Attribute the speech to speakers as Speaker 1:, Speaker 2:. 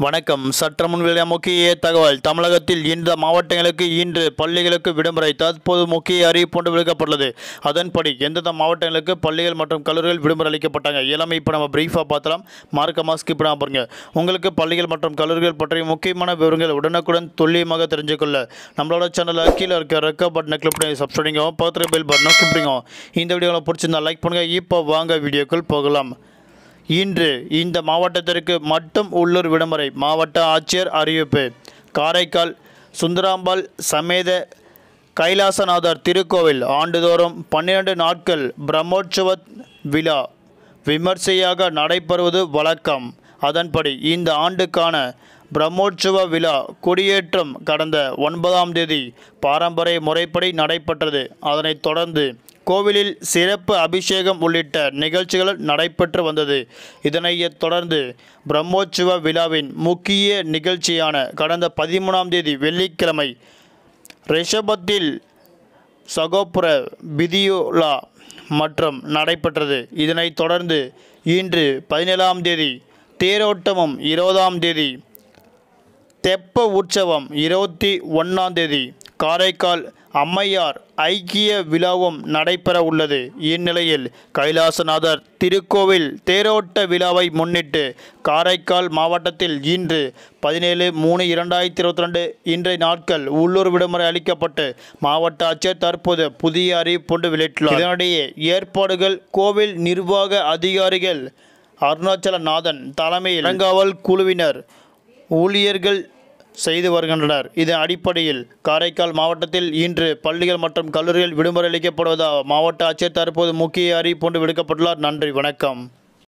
Speaker 1: வணக்கம் சற்று முன் வெளியான முக்கிய தகவல் தமிழகத்தில் இந்த மாவட்டங்களுக்கு இன்று பள்ளிகளுக்கு விடுமுறை தற்போது முக்கிய அறிவிப்பு ஒன்று விடுக்கப்பட்டுள்ளது அதன்படி எந்தெந்த மாவட்டங்களுக்கு பள்ளிகள் மற்றும் கல்லூரிகள் விடுமுறை அளிக்கப்பட்டாங்க எல்லாமே இப்போ நம்ம பிரீஃபாக பார்த்தலாம் மார்க்கமாக ஸ்கிப் பண்ணாம பாருங்க உங்களுக்கு பள்ளிகள் மற்றும் கல்லூரிகள் பற்றிய முக்கியமான விவரங்கள் உடனுக்குடன் துல்லியமாக தெரிஞ்சுக்கொள்ள நம்மளோட சேனலில் கீழே இருக்க ரெக்க பட்டனை கிளிக் பண்ணி சப்ஸ்கிரைங்க பக்கத்தில் பெல் பட்டனை கிளிக் பண்ணிங்க இந்த வீடியோவில் பிடிச்சிருந்தா லைக் பண்ணுங்கள் இப்போ வாங்க வீடியோக்குள் போகலாம் இன்று இந்த மாவட்டத்திற்கு மட்டும் உள்ளூர் விடுமுறை மாவட்ட ஆட்சியர் அறிவிப்பு காரைக்கால் சுந்தராம்பாள் சமேத கைலாசநாதர் திருக்கோவில் ஆண்டுதோறும் பன்னிரண்டு நாட்கள் பிரம்மோற்சவ விழா விமர்சையாக நடைபெறுவது வழக்கம் அதன்படி இந்த ஆண்டுக்கான பிரம்மோற்சவ விழா கொடியேற்றம் கடந்த ஒன்பதாம் தேதி பாரம்பரிய முறைப்படி நடைபெற்றது அதனைத் தொடர்ந்து கோவிலில் சிறப்பு அபிஷேகம் உள்ளிட்ட நிகழ்ச்சிகள் நடைபெற்று வந்தது இதனைத் தொடர்ந்து பிரம்மோற்சவ விழாவின் முக்கிய நிகழ்ச்சியான கடந்த பதிமூணாம் தேதி வெள்ளிக்கிழமை ரிஷபத்தில் சகோபுர பிதியுலா மற்றும் நடைபெற்றது இதனைத் தொடர்ந்து இன்று பதினேழாம் தேதி தேரோட்டமும் இருபதாம் தேதி தெப்ப உற்சவம் இருபத்தி ஒன்றாம் தேதி காரைக்கால் அம்மையார் ஐக்கிய விழாவும் நடைபெற உள்ளது இந்நிலையில் கைலாசநாதர் திருக்கோவில் தேரோட்ட விழாவை முன்னிட்டு காரைக்கால் மாவட்டத்தில் இன்று பதினேழு மூணு இரண்டாயிரத்தி இருபத்தி ரெண்டு இன்றைய நாட்கள் உள்ளூர் விடுமுறை அளிக்கப்பட்டு மாவட்ட ஆட்சியர் தற்போது புதிய அறிவிப்பு வெளியிட்டுள்ளார் இதனிடையே ஏற்பாடுகள் கோவில் நிர்வாக அதிகாரிகள் அருணாச்சலநாதன் தலைமையில் இளங்காவல் குழுவினர் ஊழியர்கள் செய்து வருகின்றனர் இதன் அடிப்படையில் காரைக்கால் மாவட்டத்தில் இன்று பள்ளிகள் மற்றும் கல்லூரிகள் விடுமுறை அளிக்கப்படுவதாக மாவட்ட ஆட்சியர் தற்போது முக்கிய அறிவிப்பு ஒன்று விடுக்கப்பட்டுள்ளார் நன்றி வணக்கம்